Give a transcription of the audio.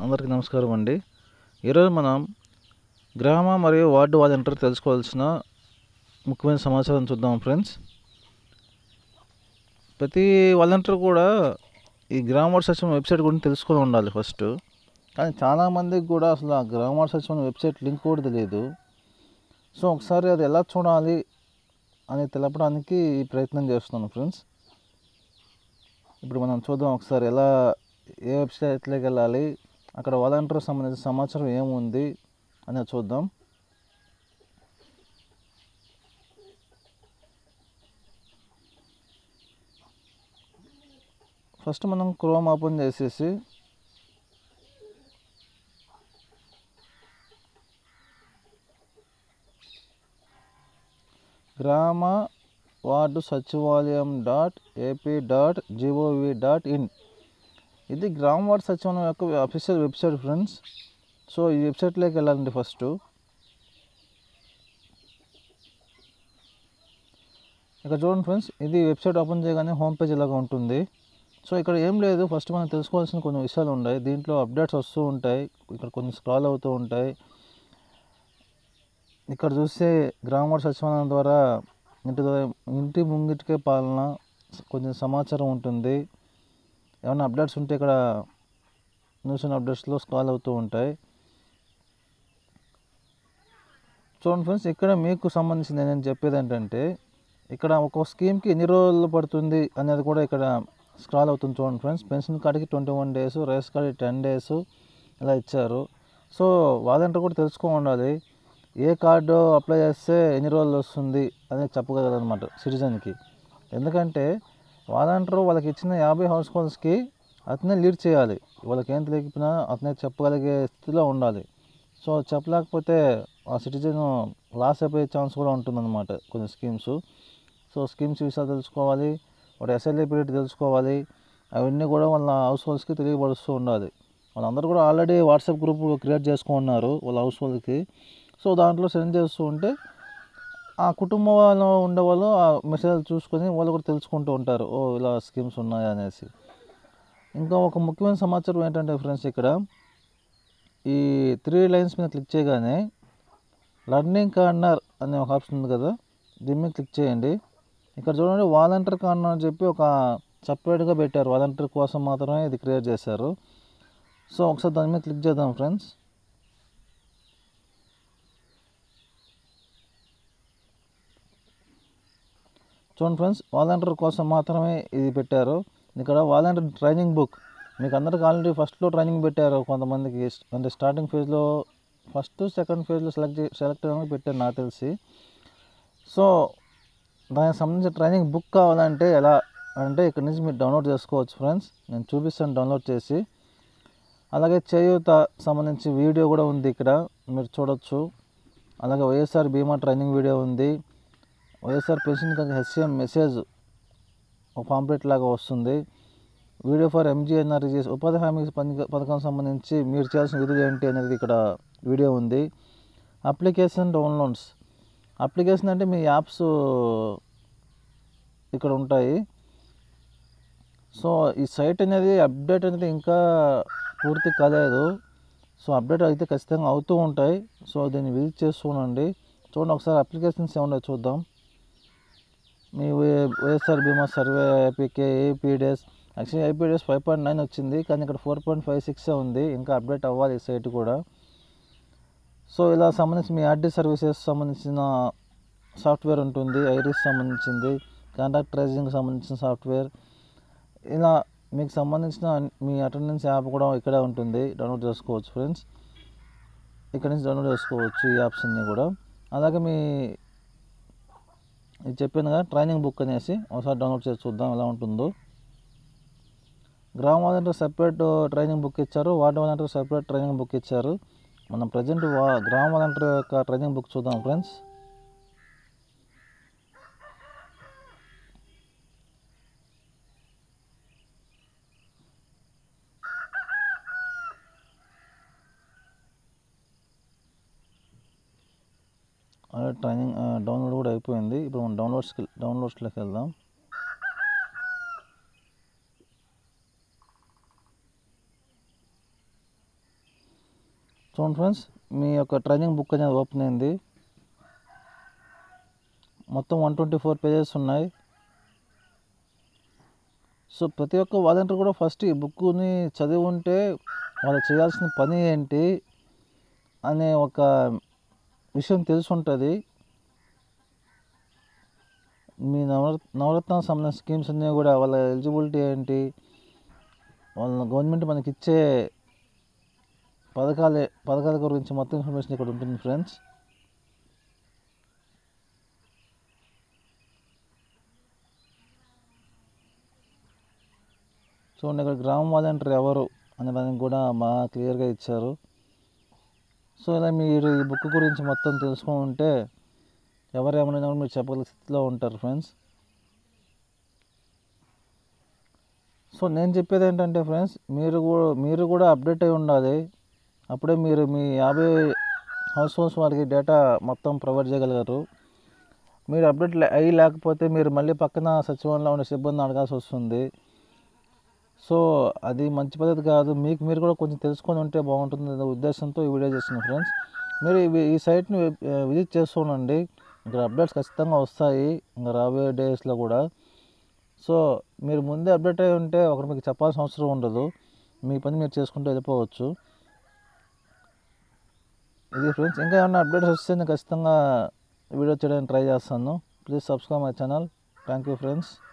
అందరికీ నమస్కారం అండి ఈరోజు మనం గ్రామ మరియు వార్డు వాలంటీర్ తెలుసుకోవాల్సిన ముఖ్యమైన సమాచారం చూద్దాం ఫ్రెండ్స్ ప్రతి వాలంటీర్ కూడా ఈ గ్రామ వార్డు సచివం వెబ్సైట్ గురించి తెలుసుకొని ఉండాలి ఫస్ట్ కానీ చాలామందికి కూడా అసలు ఆ గ్రామ వార్డు సచివం వెబ్సైట్ లింక్ కూడా తెలియదు సో ఒకసారి అది ఎలా చూడాలి అని తెలపడానికి ఈ ప్రయత్నం చేస్తున్నాను ఫ్రెండ్స్ ఇప్పుడు మనం చూద్దాం ఒకసారి ఎలా ఏ వెబ్సైట్లోకి వెళ్ళాలి అక్కడ వాలంటీర్ సంబంధించిన సమాచారం ఏముంది అనేది చూద్దాం ఫస్ట్ మనం క్రోమ్ ఓపెన్ చేసేసి గ్రామ వార్డు సచివాలయం dot AP dot gov dot in ఇది గ్రామ వార్డు సచివాలయం యొక్క అఫీషియల్ వెబ్సైట్ ఫ్రెండ్స్ సో ఈ వెబ్సైట్లోకి వెళ్ళాలండి ఫస్ట్ ఇక్కడ చూడండి ఫ్రెండ్స్ ఇది వెబ్సైట్ ఓపెన్ చేయగానే హోమ్ పేజ్ ఇలాగా ఉంటుంది సో ఇక్కడ ఏం లేదు ఫస్ట్ మనం తెలుసుకోవాల్సిన కొన్ని విషయాలు ఉన్నాయి దీంట్లో అప్డేట్స్ వస్తూ ఉంటాయి ఇక్కడ కొన్ని స్క్రాల్ అవుతూ ఉంటాయి ఇక్కడ చూస్తే గ్రామ వార్డు సచివాలయం ద్వారా ఇంటి ద్వారా ఇంటి ముంగిటికే పాలన కొంచెం సమాచారం ఉంటుంది ఏమైనా అప్డేట్స్ ఉంటే ఇక్కడ న్యూస్ అండ్ అప్డేట్స్లో స్క్రాల్ అవుతూ ఉంటాయి చూడండి ఫ్రెండ్స్ ఇక్కడ మీకు సంబంధించింది నేను చెప్పేది ఏంటంటే ఇక్కడ ఒక స్కీమ్కి ఎన్ని రోజులు పడుతుంది అనేది కూడా ఇక్కడ స్క్రాల్ అవుతుంది చూడండి ఫ్రెండ్స్ పెన్షన్ కార్డుకి ట్వంటీ వన్ డేస్ రేస్ కార్డుకి టెన్ డేస్ ఇలా ఇచ్చారు సో వాలంటీర్ కూడా తెలుసుకో ఉండాలి ఏ కార్డు అప్లై చేస్తే ఎన్ని రోజులు వస్తుంది అనేది చెప్పగలరు అనమాట సిటిజన్కి ఎందుకంటే వాలంటీర్ వాళ్ళకి ఇచ్చిన యాభై హౌస్ హోల్డ్స్కి అతనే లీడ్ చేయాలి వాళ్ళకి ఏం తెలియకపోయినా అతనే చెప్పగలిగే స్థితిలో ఉండాలి సో చెప్పలేకపోతే ఆ సిటిజన్ లాస్ అయిపోయే ఛాన్స్ కూడా ఉంటుందన్నమాట కొన్ని స్కీమ్స్ సో స్కీమ్స్ విషయాలు తెలుసుకోవాలి వాటి ఎస్ఎల్ఏ పీరియడ్ తెలుసుకోవాలి అవన్నీ కూడా వాళ్ళ హౌస్ హోల్డ్స్కి తెలియపరుస్తూ ఉండాలి వాళ్ళందరూ కూడా ఆల్రెడీ వాట్సాప్ గ్రూప్ క్రియేట్ చేసుకున్నారు వాళ్ళ హౌస్ హోల్డ్కి సో దాంట్లో సెండ్ చేస్తూ ఉంటే ఆ కుటుంబంలో ఉండేవాళ్ళు ఆ మెసేజ్ చూసుకొని వాళ్ళు కూడా తెలుసుకుంటూ ఉంటారు ఓ ఇలా స్కీమ్స్ ఉన్నాయి అనేసి ఇంకా ఒక ముఖ్యమైన సమాచారం ఏంటంటే ఫ్రెండ్స్ ఇక్కడ ఈ త్రీ లైన్స్ మీద క్లిక్ చేయగానే లర్నింగ్ కార్నర్ అనే ఒక ఆప్షన్ ఉంది కదా దీని మీద క్లిక్ చేయండి ఇక్కడ చూడండి వాలంటీర్ కార్నర్ అని చెప్పి ఒక సపరేట్గా పెట్టారు వాలంటీర్ కోసం మాత్రమే ఇది క్రియేట్ చేశారు సో ఒకసారి దాని మీద క్లిక్ చేద్దాం ఫ్రెండ్స్ చూడండి ఫ్రెండ్స్ వాలంటీర్ కోసం మాత్రమే ఇది పెట్టారు ఇక్కడ వాలంటీర్ ట్రైనింగ్ బుక్ మీకు అందరికి ఆల్రెడీ ఫస్ట్లో ట్రైనింగ్ పెట్టారు కొంతమందికి అంటే స్టార్టింగ్ ఫేజ్లో ఫస్ట్ సెకండ్ ఫేజ్లో సెలెక్ట్ సెలెక్ట్ అవ్వడానికి పెట్టారు నాకు తెలిసి సో దానికి సంబంధించిన ట్రైనింగ్ బుక్ కావాలంటే ఎలా అంటే ఇక్కడ నుంచి మీరు డౌన్లోడ్ చేసుకోవచ్చు ఫ్రెండ్స్ నేను చూపిస్తాను డౌన్లోడ్ చేసి అలాగే చేయూత సంబంధించి వీడియో కూడా ఉంది ఇక్కడ మీరు చూడొచ్చు అలాగే వైఎస్ఆర్ బీమా ట్రైనింగ్ వీడియో ఉంది వైఎస్ఆర్ పెన్షన్ కానీ హెచ్సిఎం మెసేజ్ ఒక పాంప్లెట్ లాగా వస్తుంది వీడియో ఫర్ ఎంజీఎన్ఆర్జీఎస్ ఉపాధి హామీ పథకం సంబంధించి మీరు చేయాల్సిన విధులు ఏంటి అనేది ఇక్కడ వీడియో ఉంది అప్లికేషన్ డౌన్లోడ్స్ అప్లికేషన్ అంటే మీ యాప్స్ ఇక్కడ ఉంటాయి సో ఈ సైట్ అనేది అప్డేట్ అనేది ఇంకా పూర్తి కాలేదు సో అప్డేట్ అయితే ఖచ్చితంగా అవుతూ ఉంటాయి సో దీన్ని విజిట్ చేస్తూ ఉండండి చూడండి ఒకసారి అప్లికేషన్స్ ఏమన్నా చూద్దాం మీ వైఎస్ఆర్ బీమా survey APK APDS actually IPDS five point nine వచ్చింది కానీ ఇక్కడ ఫోర్ పాయింట్ ఫైవ్ సిక్స్ ఉంది ఇంకా అప్డేట్ అవ్వాలి ఈ సైట్ కూడా సో ఇలా సంబంధించి మీ ఆర్డీ సర్వీసెస్ సంబంధించిన సాఫ్ట్వేర్ ఉంటుంది ఐరిస్ సంబంధించింది కాంటాక్ట్ ట్రేసింగ్ సంబంధించిన సాఫ్ట్వేర్ ఇలా మీకు సంబంధించిన మీ అటెండెన్స్ యాప్ కూడా ఇక్కడే ఉంటుంది డౌన్లోడ్ చేసుకోవచ్చు ఫ్రెండ్స్ ఇక్కడ నుంచి డౌన్లోడ్ చేసుకోవచ్చు ఈ యాప్స్ అన్నీ కూడా అలాగే మీ ఇది చెప్పాను కదా ట్రైనింగ్ బుక్ అనేసి ఒకసారి డౌన్లోడ్ చేసి చూద్దాం ఎలా ఉంటుందో గ్రామ వాలంటీర్ సెపరేట్ ట్రైనింగ్ బుక్ ఇచ్చారు వార్డు వాలంటీర్ సెపరేట్ ట్రైనింగ్ బుక్ ఇచ్చారు మనం ప్రజెంట్ వా గ్రామ వాలంటీర్ యొక్క ట్రైనింగ్ బుక్ చూద్దాం ఫ్రెండ్స్ ట్రైనింగ్ డౌన్లోడ్ కూడా అయిపోయింది ఇప్పుడు మనం డౌన్లోడ్స్కి డౌన్లోడ్స్లోకి వెళ్దాం చూడండి ఫ్రెండ్స్ మీ యొక్క ట్రైనింగ్ బుక్ అనేది ఓపెన్ అయింది మొత్తం వన్ ట్వంటీ ఫోర్ పేజెస్ ఉన్నాయి సో ప్రతి ఒక్క వాలంటీర్ కూడా ఫస్ట్ ఈ బుక్ని చదివి ఉంటే వాళ్ళు చేయాల్సిన పని ఏంటి అనే ఒక విషయం తెలిసి ఉంటుంది మీ నవ నవరత్న సంబంధించిన స్కీమ్స్ అన్నీ కూడా వాళ్ళ ఎలిజిబిలిటీ ఏంటి వాళ్ళ గవర్నమెంట్ మనకి ఇచ్చే పథకాలే పథకాల గురించి మొత్తం ఇన్ఫర్మేషన్ ఇక్కడ ఉంటుంది ఫ్రెండ్స్ చూడండి ఇక్కడ గ్రామ వాలంటీర్ ఎవరు అనే దానికి కూడా బాగా క్లియర్గా ఇచ్చారు సో ఇలా మీరు ఈ బుక్ గురించి మొత్తం తెలుసుకొని ఉంటే ఎవరు ఏమైనా కూడా మీరు చెప్పగల స్థితిలో ఉంటారు ఫ్రెండ్స్ సో నేను చెప్పేది ఏంటంటే ఫ్రెండ్స్ మీరు కూడా మీరు కూడా అప్డేట్ అయి ఉండాలి అప్పుడే మీరు మీ యాభై హౌస్ హోల్డ్స్ వారికి డేటా మొత్తం ప్రొవైడ్ చేయగలగారు మీరు అప్డేట్ లే- అయ్యి లేకపోతే మీరు మళ్ళీ పక్కన సచివాలయంలో ఉండే సిబ్బంది అడగాల్సి వస్తుంది సో అది మంచి పద్ధతి కాదు మీకు మీరు కూడా కొంచెం తెలుసుకొని ఉంటే బాగుంటుంది అనే ఉద్దేశంతో ఈ వీడియో చేస్తున్నాను ఫ్రెండ్స్ మీరు ఇవి- ఈ సైట్ని విజిట్ చేస్తూ ఉండండి ఇక్కడ అప్డేట్స్ ఖచ్చితంగా వస్తాయి ఇంకా రాబోయే డేస్లో కూడా సో మీరు ముందే అప్డేట్ అయి ఉంటే ఒకరు మీకు చెప్పాల్సిన అవసరం ఉండదు మీ పని మీరు చేసుకుంటూ వెళ్ళిపోవచ్చు ఇది ఫ్రెండ్స్ ఇంకా ఏమైనా అప్డేట్స్ వస్తే నేను ఖచ్చితంగా వీడియో చేయడానికి ట్రై చేస్తాను please subscribe my channel thank you friends